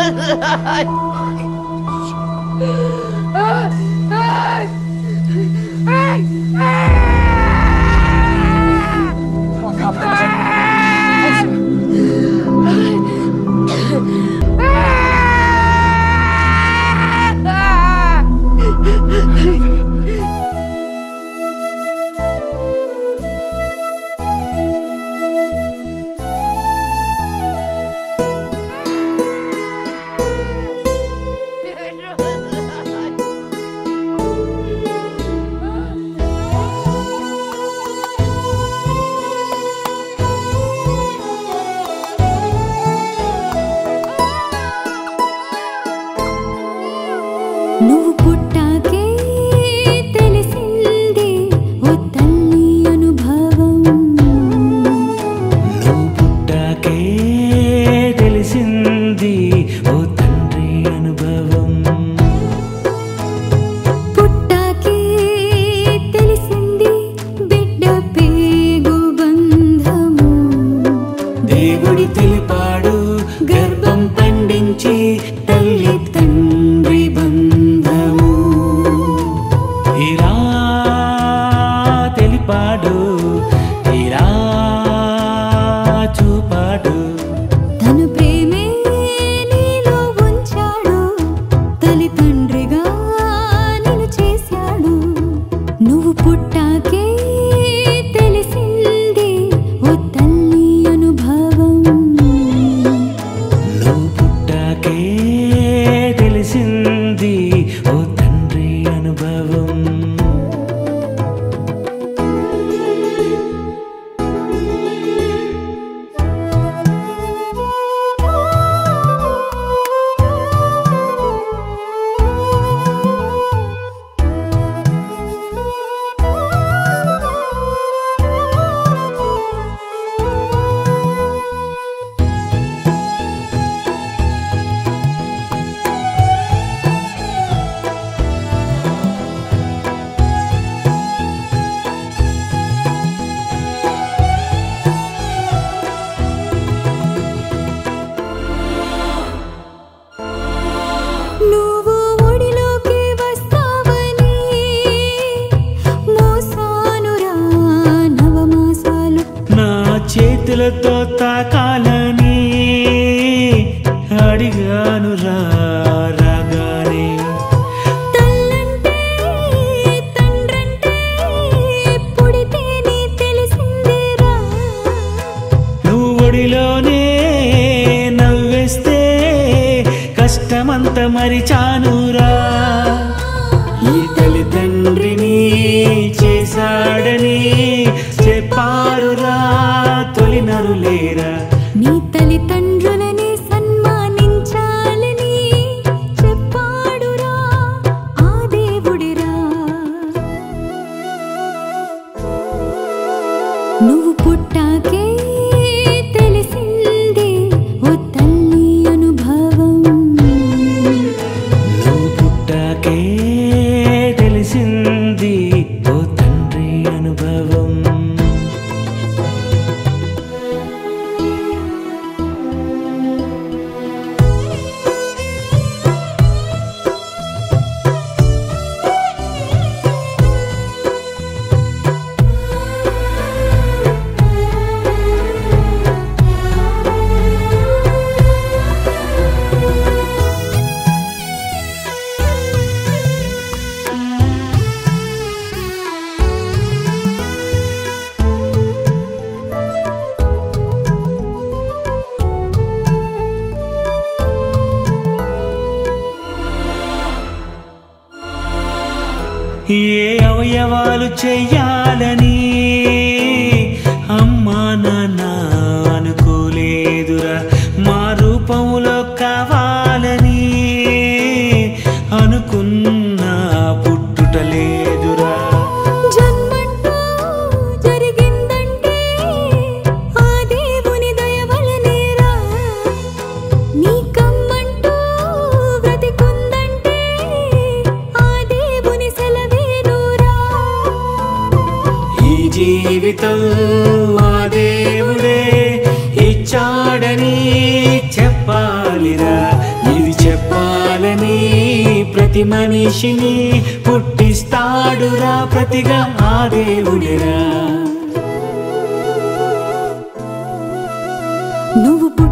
నువ్వు పుట్టాకే తెలిసింది ఓ తల్లి అనుభవం నువ్వు పుట్టాకే తెలిసింది ఓ తండ్రి అనుభవం పుట్టాకే తెలిసింది బిడ్డ పేగు బంధము దేవుడు తెలిపాడు గర్భం పండించి తల్లి తండ్రి బంధము ఇలా తెలిపాడు ఇలా చూపాడు తను ప్రేమే నీలో ఉంచాడు తల్లి తండ్రిగా నిన్ను చేశాడు నువ్వు పుట్టాకే తెలిసింది ఓ తల్లి అనుభవం నువ్వు పుట్టాకే తెలిసింది ఓ తండ్రి అనుభవం నువ్వు ఒడిలోకి వస్తావని మోసానురా నవమాసాలు నా చేతులతో తాకాలని అడిగాను రా రాగానే తల్లంటే తండ్రంటే పుడితేనే తెలిసిందిరా నువ్వు ఒడిలోనే నవ్వేస్తే కష్టమంత మరిచానురా ఈ తల్లిదండ్రిని చేశాడని చెప్పారురా తొలినరులేరా నీ తల్లిదండ్రులని సన్మానించాలని చెప్పాడురా ఆ దేవుడిరా నువ్వు పుట్టాకే తెలిసింది ఓ తల్లి అనుభవం నువ్వు పుట్టాకే తెలిసింది ఓ తండ్రి అనుభవం ఏ అవయవాలు చెయ్యాలని అమ్మా నాన్న అనుకోలేదురా మా రూపంలో కావాలని అనుకున్నా పుట్టుటలేదురా జన్మంటూ జరిగిందంటే ఆ దేవుని దయ వలనేరా నీ కమ్మంటూ బ్రతికుందంటే ఆ దేవుని సెలవేనురా ఈ జీవితం ఆ దేవుడే ఇచ్చాడని చెప్పాలిరా ఈ మనిషిని పుట్టిస్తాడురా ప్రతిగా ఆ దేవుడిరా నువ్వు పుట్టిన